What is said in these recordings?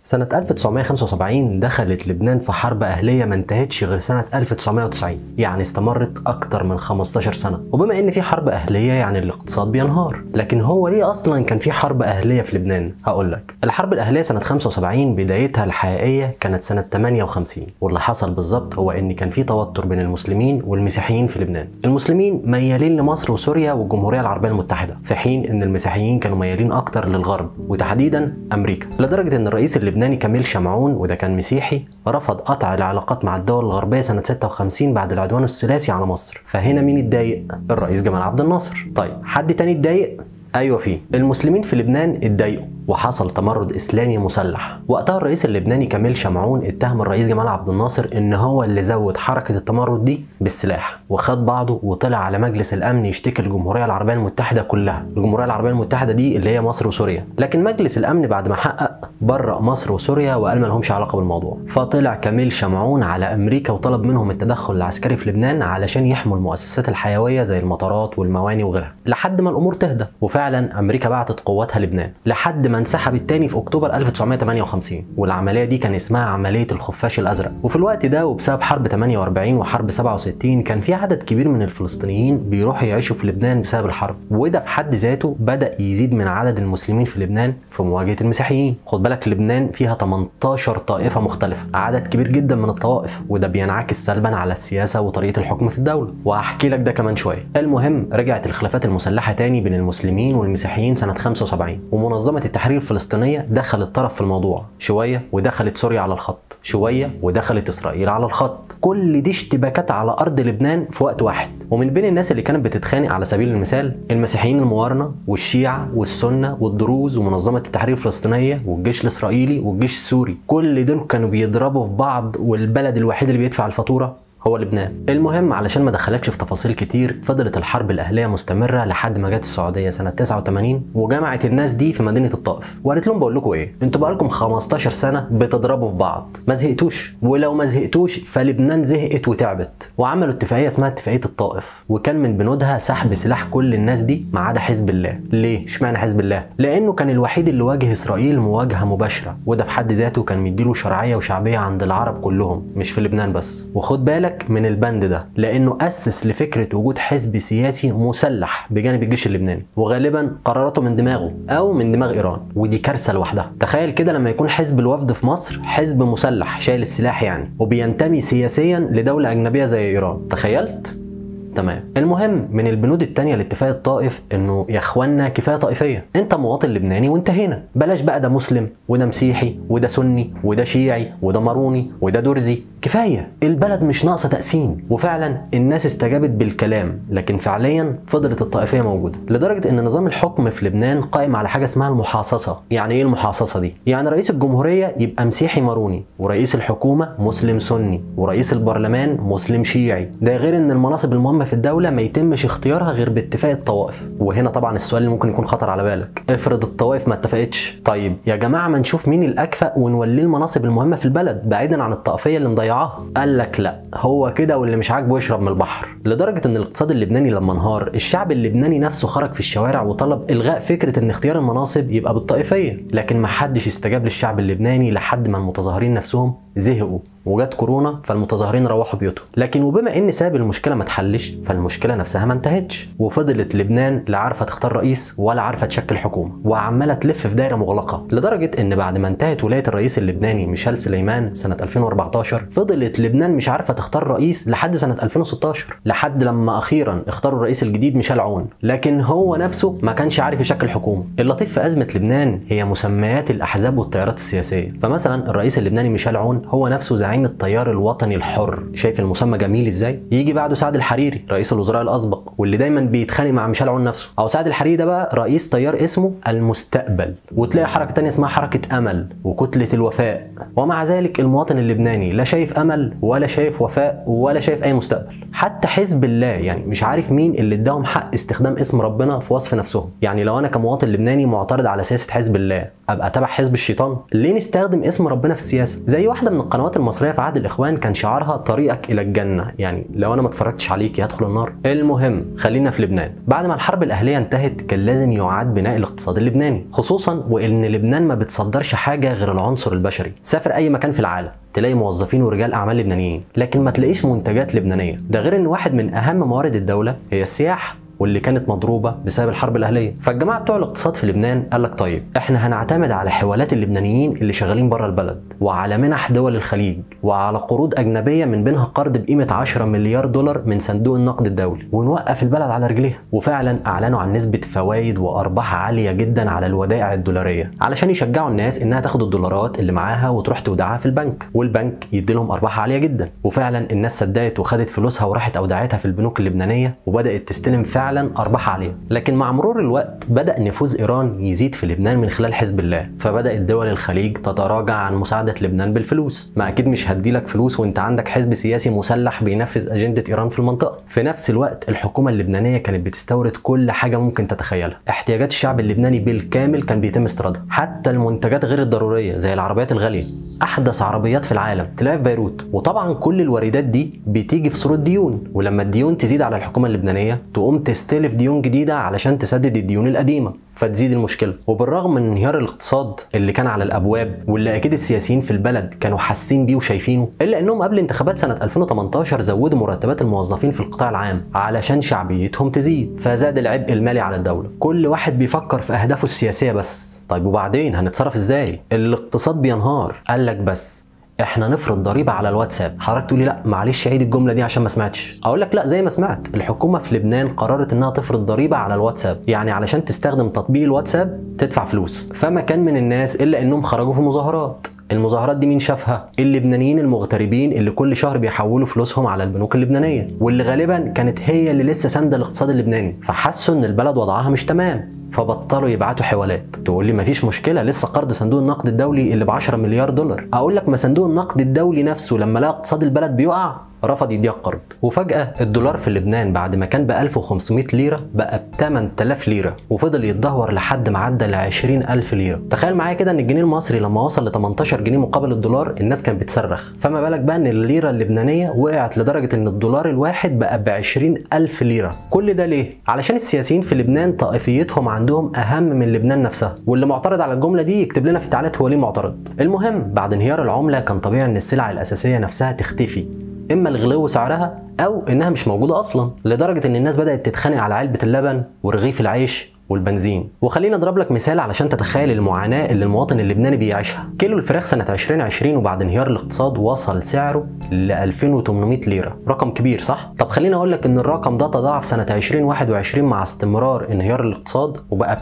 سنة 1975 دخلت لبنان في حرب أهلية ما انتهتش غير سنة 1990 يعني استمرت أكتر من 15 سنة وبما إن في حرب أهلية يعني الاقتصاد بينهار لكن هو ليه أصلا كان في حرب أهلية في لبنان هقول لك الحرب الأهلية سنة 75 بدايتها الحقيقية كانت سنة 58 واللي حصل بالظبط هو إن كان في توتر بين المسلمين والمسيحيين في لبنان المسلمين ميالين لمصر وسوريا والجمهورية العربية المتحدة في حين إن المسيحيين كانوا ميالين أكتر للغرب وتحديدا أمريكا لدرجة إن الرئيس اللبناني كميل شمعون وده كان مسيحي رفض قطع العلاقات مع الدول الغربية سنة 56 بعد العدوان الثلاثي على مصر فهنا مين اتضايق؟ الرئيس جمال عبد الناصر طيب حد تاني اتضايق؟ ايوه في المسلمين في لبنان اتضايقوا وحصل تمرد اسلامي مسلح وقتها الرئيس اللبناني كميل شمعون اتهم الرئيس جمال عبد الناصر ان هو اللي زود حركه التمرد دي بالسلاح وخد بعضه وطلع على مجلس الامن يشتكي الجمهوريه العربيه المتحده كلها الجمهوريه العربيه المتحده دي اللي هي مصر وسوريا لكن مجلس الامن بعد ما حقق برأ مصر وسوريا وقال ما لهمش علاقه بالموضوع فطلع كميل شمعون على امريكا وطلب منهم التدخل العسكري في لبنان علشان يحموا المؤسسات الحيويه زي المطارات والمواني وغيرها لحد ما الامور تهدى وفعلا امريكا بعتت قواتها لبنان لحد ما انسحب التاني في اكتوبر 1958 والعمليه دي كان اسمها عمليه الخفاش الازرق وفي الوقت ده وبسبب حرب 48 وحرب 67 كان في عدد كبير من الفلسطينيين بيروحوا يعيشوا في لبنان بسبب الحرب وده في حد ذاته بدا يزيد من عدد المسلمين في لبنان في مواجهه المسيحيين خد بالك لبنان فيها 18 طائفه مختلفه عدد كبير جدا من الطوائف وده بينعكس سلبا على السياسه وطريقه الحكم في الدوله وهحكي لك ده كمان شويه المهم رجعت الخلافات المسلحه تاني بين المسلمين والمسيحيين سنه 75 ومنظمه التحرير الفلسطينيه دخلت طرف في الموضوع شويه ودخلت سوريا على الخط شويه ودخلت اسرائيل على الخط كل دي اشتباكات على ارض لبنان في وقت واحد ومن بين الناس اللي كانت بتتخانق على سبيل المثال المسيحيين الموارنه والشيعه والسنه والدروز ومنظمه التحرير الفلسطينيه والجيش الاسرائيلي والجيش السوري كل دول كانوا بيضربوا في بعض والبلد الوحيد اللي بيدفع الفاتوره هو لبنان المهم علشان ما دخلكش في تفاصيل كتير فضلت الحرب الاهليه مستمره لحد ما جت السعوديه سنه 89 وجمعت الناس دي في مدينه الطائف وقالت لهم بقول لكم ايه انتوا بقالكم 15 سنه بتضربوا في بعض ما زهقتوش ولو ما زهقتوش فلبنان زهقت وتعبت وعملوا اتفاقيه اسمها اتفاقيه الطائف وكان من بنودها سحب سلاح كل الناس دي ما عدا حزب الله ليه اشمعنى حزب الله لانه كان الوحيد اللي واجه اسرائيل مواجهه مباشره وده في حد ذاته كان مديله شرعيه وشعبيه عند العرب كلهم مش في لبنان بس وخد بالك من البند ده لانه اسس لفكره وجود حزب سياسي مسلح بجانب الجيش اللبناني وغالبا قراراته من دماغه او من دماغ ايران ودي كارثه لوحدها تخيل كده لما يكون حزب الوفد في مصر حزب مسلح شايل السلاح يعني وبينتمي سياسيا لدوله اجنبيه زي ايران تخيلت تمام المهم من البنود التانية لاتفاق الطائف انه يا اخوانا كفايه طائفيه انت مواطن لبناني وانت هنا بلاش بقى ده مسلم وده مسيحي وده سني وده شيعي وده ماروني وده درزي كفايه البلد مش ناقصه تقسيم وفعلا الناس استجابت بالكلام لكن فعليا فضلت الطائفيه موجوده لدرجه ان نظام الحكم في لبنان قائم على حاجه اسمها المحاصصه يعني ايه المحاصصه دي يعني رئيس الجمهوريه يبقى مسيحي ماروني ورئيس الحكومه مسلم سني ورئيس البرلمان مسلم شيعي ده غير ان المناصب المهمه في الدوله ما يتمش اختيارها غير باتفاق الطوائف وهنا طبعا السؤال اللي ممكن يكون خطر على بالك افرض الطوائف ما اتفقتش طيب يا جماعه ما نشوف مين الاكفأ ونوليه المناصب المهمه في البلد بعيدا عن الطائفيه اللي مضيعاها قال لك لا هو كده واللي مش عاجبه يشرب من البحر لدرجه ان الاقتصاد اللبناني لما انهار الشعب اللبناني نفسه خرج في الشوارع وطلب الغاء فكره ان اختيار المناصب يبقى بالطائفيه لكن ما حدش استجاب للشعب اللبناني لحد ما المتظاهرين نفسهم زهقوا وجت كورونا فالمتظاهرين روحوا بيوتهم لكن وبما ان سبب المشكله ما اتحلش فالمشكله نفسها ما انتهتش وفضلت لبنان لا عارفه تختار رئيس ولا عارفه تشكل حكومه وعماله تلف في دايره مغلقه لدرجه ان بعد ما انتهت ولايه الرئيس اللبناني ميشيل سليمان سنه 2014 فضلت لبنان مش عارفه تختار رئيس لحد سنه 2016 لحد لما اخيرا اختاروا الرئيس الجديد ميشيل عون لكن هو نفسه ما كانش عارف يشكل حكومه اللطيف في ازمه لبنان هي مسميات الاحزاب والتيارات السياسيه فمثلا الرئيس اللبناني ميشيل عون هو نفسه زعيم التيار الوطني الحر شايف المسمى جميل ازاي يجي بعده سعد الحريري رئيس الوزراء الاسبق واللي دايما بيتخانق مع ميشيل عون نفسه او سعد الحريري ده بقى رئيس تيار اسمه المستقبل وتلاقي حركه تانية اسمها حركه امل وكتله الوفاء ومع ذلك المواطن اللبناني لا شايف امل ولا شايف وفاء ولا شايف اي مستقبل حتى حزب الله يعني مش عارف مين اللي اداهم حق استخدام اسم ربنا في وصف نفسهم يعني لو انا كمواطن لبناني معترض على سياسه حزب الله ابقى تبع حزب الشيطان ليه نستخدم اسم ربنا في السياسه زي واحده من من القنوات المصريه في عهد الاخوان كان شعارها طريقك الى الجنه يعني لو انا ما اتفرجتش عليك يدخل النار المهم خلينا في لبنان بعد ما الحرب الاهليه انتهت كان لازم يعاد بناء الاقتصاد اللبناني خصوصا وان لبنان ما بتصدرش حاجه غير العنصر البشري سافر اي مكان في العالم تلاقي موظفين ورجال اعمال لبنانيين لكن ما تلاقيش منتجات لبنانيه ده غير ان واحد من اهم موارد الدوله هي السياحه واللي كانت مضروبه بسبب الحرب الاهليه فالجماعه بتوع الاقتصاد في لبنان قال لك طيب احنا هنعتمد على حوالات اللبنانيين اللي شغالين بره البلد وعلى منح دول الخليج وعلى قروض اجنبيه من بينها قرض بقيمه 10 مليار دولار من صندوق النقد الدولي ونوقف البلد على رجليها وفعلا اعلنوا عن نسبه فوائد وارباح عاليه جدا على الودائع الدولاريه علشان يشجعوا الناس انها تاخد الدولارات اللي معاها وتروح تودعها في البنك والبنك يدي لهم ارباح عاليه جدا وفعلا الناس صدقت وخدت فلوسها وراحت اودعتها في البنوك اللبنانيه وبدات تستلم فعلا ارباح عاليه لكن مع مرور الوقت بدا نفوذ ايران يزيد في لبنان من خلال حزب الله فبدات دول الخليج تتراجع عن مساعده لبنان بالفلوس ما اكيد مش هديلك فلوس وانت عندك حزب سياسي مسلح بينفذ اجنده ايران في المنطقه في نفس الوقت الحكومه اللبنانيه كانت بتستورد كل حاجه ممكن تتخيلها احتياجات الشعب اللبناني بالكامل كان بيتم استيرادها حتى المنتجات غير الضروريه زي العربيات الغاليه احدث عربيات في العالم تلاقيها في بيروت وطبعا كل الواردات دي بتيجي في صوره ديون ولما الديون تزيد على الحكومه اللبنانيه تقوم تستلف ديون جديده علشان تسدد الديون القديمه فتزيد المشكله وبالرغم من انهيار الاقتصاد اللي كان على الابواب واللي اكيد السياسيين في البلد كانوا حاسين بيه وشايفينه الا انهم قبل انتخابات سنه 2018 زودوا مرتبات الموظفين في القطاع العام علشان شعبيتهم تزيد فزاد العبء المالي على الدوله كل واحد بيفكر في اهدافه السياسيه بس طيب وبعدين هنتصرف ازاي الاقتصاد بينهار قال لك بس احنا نفرض ضريبه على الواتساب حضرتك تقولي لا معلش عيد الجمله دي عشان ما سمعتش اقول لك لا زي ما سمعت الحكومه في لبنان قررت انها تفرض ضريبه على الواتساب يعني علشان تستخدم تطبيق الواتساب تدفع فلوس فما كان من الناس الا انهم خرجوا في مظاهرات المظاهرات دي مين شافها؟ اللبنانيين المغتربين اللي كل شهر بيحولوا فلوسهم على البنوك اللبنانيه، واللي غالبا كانت هي اللي لسه سانده الاقتصاد اللبناني، فحسوا ان البلد وضعها مش تمام، فبطلوا يبعتوا حوالات تقول لي مفيش مشكله لسه قرض صندوق النقد الدولي اللي ب 10 مليار دولار اقول لك ما صندوق النقد الدولي نفسه لما لقى اقتصاد البلد بيقع رفض يديها قرض وفجأة الدولار في لبنان بعد ما كان ب 1500 ليرة بقى ب 8000 ليرة وفضل يتدهور لحد ما عدى ل 20000 ليرة تخيل معايا كده ان الجنيه المصري لما وصل ل 18 جنيه مقابل الدولار الناس كانت بتصرخ فما بالك بقى ان الليرة اللبنانية وقعت لدرجة ان الدولار الواحد بقى ب 20000 ليرة كل ده ليه؟ علشان السياسيين في لبنان طائفيتهم عندهم اهم من لبنان نفسها واللي معترض على الجملة دي يكتب لنا في التعليقات هو ليه معترض المهم بعد انهيار العملة كان طبيعي ان السلع الاساسية نفسها تختفي اما الغلو سعرها او انها مش موجوده اصلا لدرجه ان الناس بدات تتخانق على علبه اللبن ورغيف العيش والبنزين وخليني اضرب لك مثال علشان تتخيل المعاناه اللي المواطن اللبناني بيعيشها كيلو الفراخ سنه 2020 وبعد انهيار الاقتصاد وصل سعره ل 2800 ليره رقم كبير صح طب خليني اقول لك ان الرقم ده تضاعف سنه 2021 مع استمرار انهيار الاقتصاد وبقى ب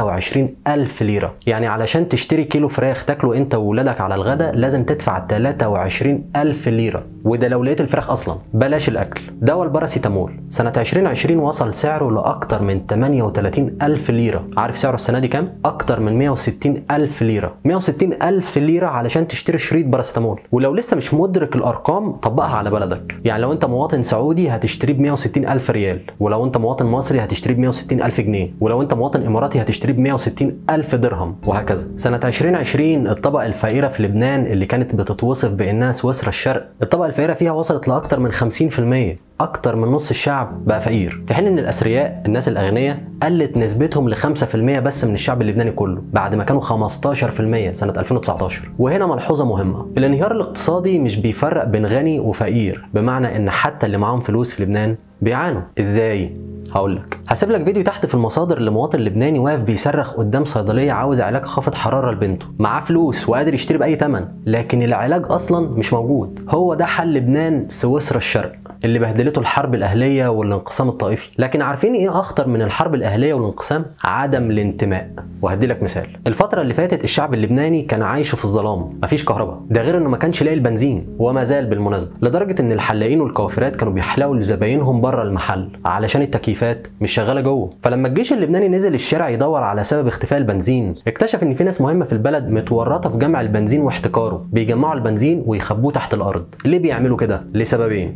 23000 ليره يعني علشان تشتري كيلو فراخ تاكله انت وولادك على الغداء لازم تدفع 23000 ليره وده لو لقيت الفراخ اصلا بلاش الاكل دواء الباراسيتامول سنه 2020 وصل سعره لاكتر من 38000 ألف ليرة عارف سعره السنة دي كام؟ أكتر من 160 ألف ليرة 160 ألف ليرة علشان تشتري شريط باراستامول ولو لسه مش مدرك الأرقام طبقها على بلدك يعني لو أنت مواطن سعودي هتشتريه ب 160 ألف ريال ولو أنت مواطن مصري هتشتريه ب 160 ألف جنيه ولو أنت مواطن إماراتي هتشتريه ب 160 ألف درهم وهكذا سنة 2020 الطبقة الفقيرة في لبنان اللي كانت بتتوصف بأنها سويسرا الشرق الطبقة الفقيرة فيها وصلت لأكتر من 50% اكتر من نص الشعب بقى فقير في حين ان الاثرياء الناس الاغنياء قلت نسبتهم ل 5% بس من الشعب اللبناني كله بعد ما كانوا 15% سنه 2019 وهنا ملحوظه مهمه الانهيار الاقتصادي مش بيفرق بين غني وفقير بمعنى ان حتى اللي معاهم فلوس في لبنان بيعانوا ازاي هقول لك هسيب لك فيديو تحت في المصادر لمواطن لبناني واقف بيصرخ قدام صيدليه عاوز علاج خافض حراره لبنته معاه فلوس وقادر يشتري باي ثمن لكن العلاج اصلا مش موجود هو ده حل لبنان سويسرا الشرق اللي بهدلته الحرب الاهليه والانقسام الطائفي لكن عارفين ايه اخطر من الحرب الاهليه والانقسام عدم الانتماء وهدي لك مثال الفتره اللي فاتت الشعب اللبناني كان عايش في الظلام مفيش كهرباء ده غير انه ما كانش لاقي البنزين وما زال بالمناسبه لدرجه ان الحلاقين والكوافيرات كانوا بيحلقوا لزباينهم بره المحل علشان التكييفات مش شغاله جوه فلما الجيش اللبناني نزل الشارع يدور على سبب اختفاء البنزين اكتشف ان في ناس مهمه في البلد متورطه في جمع البنزين واحتكاره بيجمعوا البنزين ويخبوه تحت الارض ليه بيعملوا كده لسببين الاول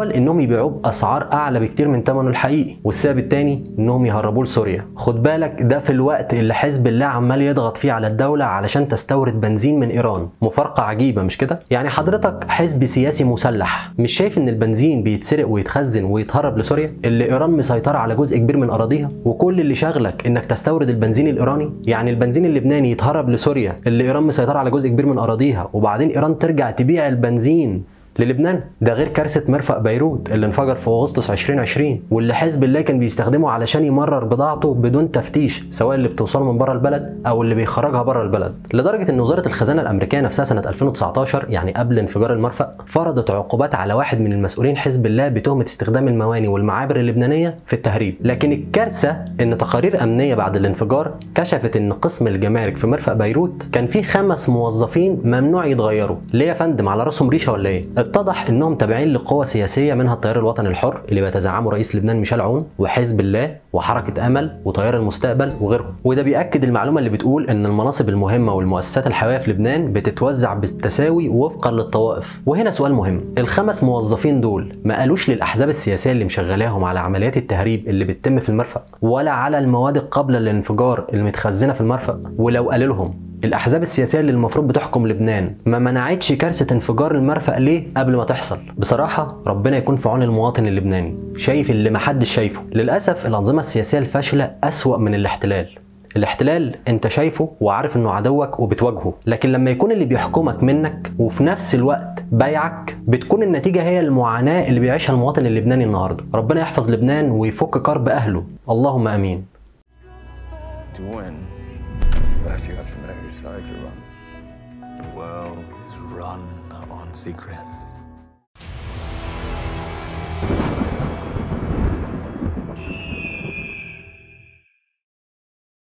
الاول انهم يبيعوه باسعار اعلى بكتير من ثمنه الحقيقي والسبب الثاني انهم يهربوه لسوريا خد بالك ده في الوقت اللي حزب الله عمال يضغط فيه على الدوله علشان تستورد بنزين من ايران مفارقه عجيبه مش كده يعني حضرتك حزب سياسي مسلح مش شايف ان البنزين بيتسرق ويتخزن ويتهرب لسوريا اللي ايران مسيطره على جزء كبير من اراضيها وكل اللي شاغلك انك تستورد البنزين الايراني يعني البنزين اللبناني يتهرب لسوريا اللي ايران مسيطره على جزء كبير من اراضيها وبعدين ايران ترجع تبيع البنزين للبنان ده غير كارثه مرفأ بيروت اللي انفجر في اغسطس 2020 واللي حزب الله كان بيستخدمه علشان يمرر بضاعته بدون تفتيش سواء اللي بتوصله من بره البلد او اللي بيخرجها بره البلد لدرجه ان وزاره الخزانه الامريكيه نفسها سنه 2019 يعني قبل انفجار المرفأ فرضت عقوبات على واحد من المسؤولين حزب الله بتهمه استخدام المواني والمعابر اللبنانيه في التهريب لكن الكارثه ان تقارير امنيه بعد الانفجار كشفت ان قسم الجمارك في مرفأ بيروت كان فيه خمس موظفين ممنوع يتغيروا ليه يا فندم على راسهم ريشه ولا ايه اتضح انهم تابعين لقوى سياسيه منها التيار الوطني الحر اللي بيتزعمه رئيس لبنان ميشيل عون وحزب الله وحركه امل وتيار المستقبل وغيرهم وده بياكد المعلومه اللي بتقول ان المناصب المهمه والمؤسسات الحيويه في لبنان بتتوزع بالتساوي وفقا للطوائف وهنا سؤال مهم الخمس موظفين دول ما قالوش للاحزاب السياسيه اللي مشغلاهم على عمليات التهريب اللي بتتم في المرفأ ولا على المواد قبل الانفجار المتخزنه في المرفأ ولو قالوا لهم الاحزاب السياسيه اللي المفروض بتحكم لبنان ما منعتش كارثه انفجار المرفأ ليه قبل ما تحصل بصراحه ربنا يكون في عون المواطن اللبناني شايف اللي محدش شايفه للاسف الانظمه السياسيه الفاشله اسوا من الاحتلال الاحتلال انت شايفه وعارف انه عدوك وبتواجهه لكن لما يكون اللي بيحكمك منك وفي نفس الوقت بايعك بتكون النتيجه هي المعاناه اللي بيعيشها المواطن اللبناني النهارده ربنا يحفظ لبنان ويفك كرب اهله اللهم امين to win. First, you have to know whose side you're on. The world is run on secrets.